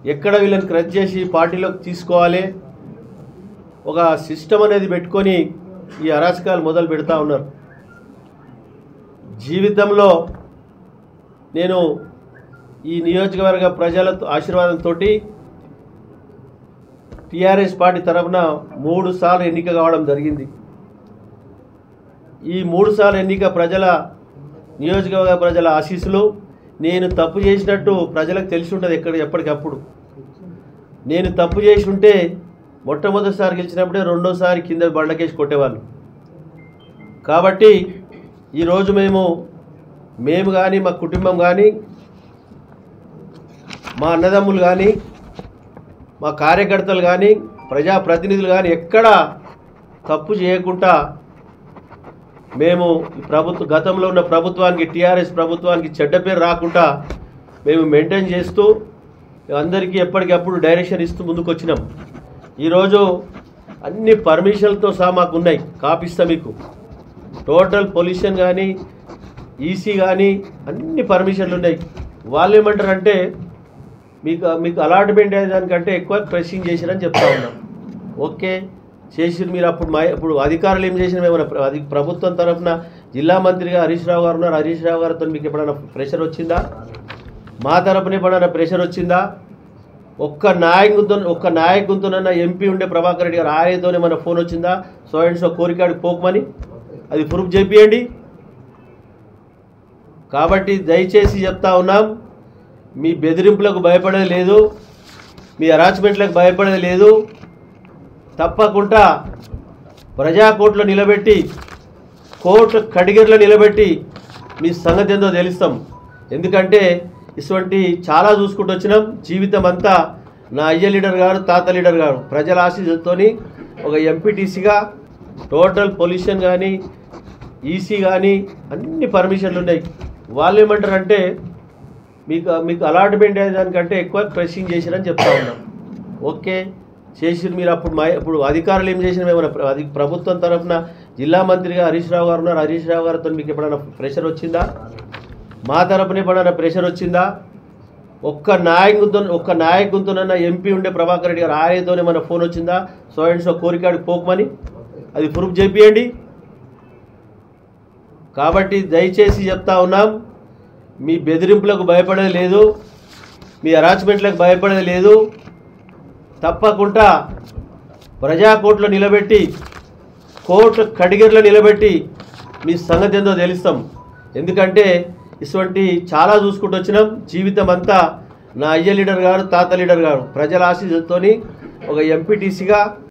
ఎక్కడ వీళ్ళని క్రచ్ చేసి పార్టీలోకి తీసుకోవాలి ఒక సిస్టమ్ అనేది పెట్టుకొని ఈ అరాచకాలు మొదలు పెడతా ఉన్నారు జీవితంలో నేను ఈ నియోజకవర్గ ప్రజల ఆశీర్వాదంతో టీఆర్ఎస్ పార్టీ తరఫున మూడు సార్లు ఎన్నిక కావడం జరిగింది ఈ మూడు సార్లు ఎన్నిక ప్రజల నియోజకవర్గ ప్రజల ఆశీస్సులు నేను తప్పు చేసినట్టు ప్రజలకు తెలిసి ఉంటుంది ఎక్కడ ఎప్పటికప్పుడు నేను తప్పు చేసి ఉంటే మొట్టమొదటిసారి గెలిచినప్పుడే రెండోసారి కింద బండకేసి కొట్టేవాళ్ళు కాబట్టి ఈరోజు మేము మేము కానీ మా కుటుంబం కానీ మా అన్నదమ్ములు కానీ మా కార్యకర్తలు కానీ ప్రజాప్రతినిధులు కానీ ఎక్కడ తప్పు చేయకుండా మేము ఈ ప్రభుత్వ గతంలో ఉన్న ప్రభుత్వానికి టీఆర్ఎస్ ప్రభుత్వానికి చెడ్డ పేరు రాకుండా మేము మెయింటైన్ చేస్తూ అందరికీ ఎప్పటికప్పుడు డైరెక్షన్ ఇస్తూ ముందుకు వచ్చినాం ఈరోజు అన్ని పర్మిషన్లతో సహా మాకు ఉన్నాయి కాపిస్తా మీకు టోటల్ పొల్యూషన్ కానీ ఈసీ కానీ అన్ని పర్మిషన్లు ఉన్నాయి వాళ్ళు ఏమంటారంటే మీకు మీకు అలాట్మెంట్ అయ్యే దానికంటే ఎక్కువ ప్రెస్సింగ్ చేసిరని చెప్తా ఉన్నాం ఓకే చేసిరు మీరు అప్పుడు మా ఇప్పుడు అధికారులు ఏం చేసిన ఏమైనా ప్ర- అది ప్రభుత్వం తరఫున జిల్లా మంత్రిగా హరీష్ రావు గారు ఉన్నారు హరీష్ రావు గారితో మీకు ఎప్పుడైనా ప్రెషర్ వచ్చిందా మా తరపున ఎప్పుడైనా ప్రెషర్ వచ్చిందా ఒక్క నాయకుతో ఒక్క నాయకుతోనన్నా ఎంపీ ఉండే ప్రభాకర్ రెడ్డి గారు ఆయనతోనే మన ఫోన్ వచ్చిందా సో అండ్ సో కోరికాడికి పోకమని అది ప్రూఫ్ చేపియండి కాబట్టి దయచేసి చెప్తా ఉన్నాం మీ బెదిరింపులకు భయపడేది లేదు మీ అరాచ్మెంట్లకు భయపడేది లేదు తప్పకుండా ప్రజాకోర్టులో నిలబెట్టి కోర్టు కడిగిర్లో నిలబెట్టి మీ సంగతి ఏందో తెలుస్తాం ఎందుకంటే ఇటువంటి చాలా చూసుకుంటూ వచ్చినాం జీవితం అంతా నా అయ్య లీడర్ గారు తాత లీడర్ గారు ప్రజల ఆశీస్సులతోని ఒక ఎంపీటీసీగా టోటల్ పొల్యూషన్ కానీ ఈసీ కానీ అన్ని పర్మిషన్లు ఉన్నాయి వాళ్ళు ఏమంటారంటే మీకు మీకు అలాట్మెంట్ అయ్యే దానికంటే ఎక్కువ ప్రెస్సింగ్ చేసిరని చెప్తా ఉన్నాం ఓకే చేసిరు మీరు అప్పుడు మా ఇప్పుడు అధికారులు ఏం చేసిన ఏమైనా ప్ర- అది ప్రభుత్వం తరఫున జిల్లా మంత్రిగా హరీష్ రావు గారు ఉన్నారు హరీష్ రావు గారితో మీకు ఎప్పుడైనా ప్రెషర్ వచ్చిందా మా తరపున ఎప్పుడైనా ప్రెషర్ వచ్చిందా ఒక్క నాయకుతో ఒక్క నాయకుతోనన్నా ఎంపీ ఉండే ప్రభాకర్ రెడ్డి గారు ఆయనతోనే మన ఫోన్ వచ్చిందా సో అండ్ సో కోరికాడికి పోకమని అది ప్రూఫ్ చేపియండి కాబట్టి దయచేసి చెప్తా ఉన్నాం మీ బెదిరింపులకు భయపడేది లేదు మీ అరాచ్మెంట్లకు భయపడేది లేదు తప్పకుండా ప్రజాకోర్టులో నిలబెట్టి కోర్టు కడిగిర్లో నిలబెట్టి మీ సంగతి ఏందో తెలుస్తాం ఎందుకంటే ఇటువంటి చాలా చూసుకుంటూ వచ్చినాం జీవితం అంతా నా అయ్య లీడర్ గారు తాత లీడర్ గారు ప్రజల ఆశీస్సులతోని ఒక ఎంపీటీసీగా